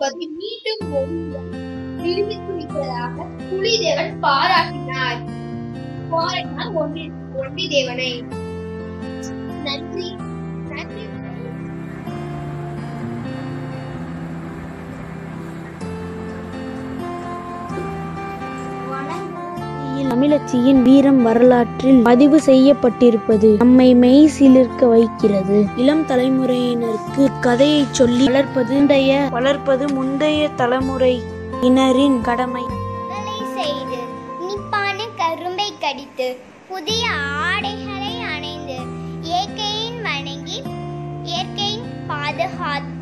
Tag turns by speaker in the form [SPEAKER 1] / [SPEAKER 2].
[SPEAKER 1] என்பதை மீண்டும் ஒருவர் நிரூபித்துவிட்டதாக புலிதேவன் பாராட்டினார் பாராட்டினார் ஒன்றி ஒன்றி தேவனை நன்றி நன்றி
[SPEAKER 2] தமிழச்சியின் வீரம் வரலாற்றில் பதிவு செய்யப்பட்டிருப்பது நம்மை மெய் சிலிர்க்க வைக்கிறது இளம் தலைமுறையினருக்கு கதையை சொல்லி வளர்ப்பது முந்தைய வளர்ப்பது முந்தைய தலைமுறையினரின் கடமை
[SPEAKER 3] வேலை செய்து இனிப்பான கரும்பை கடித்து புதிய ஆடைகளை அணிந்து இயற்கையின் வணங்கி இயற்கையின் பாதுகாத்து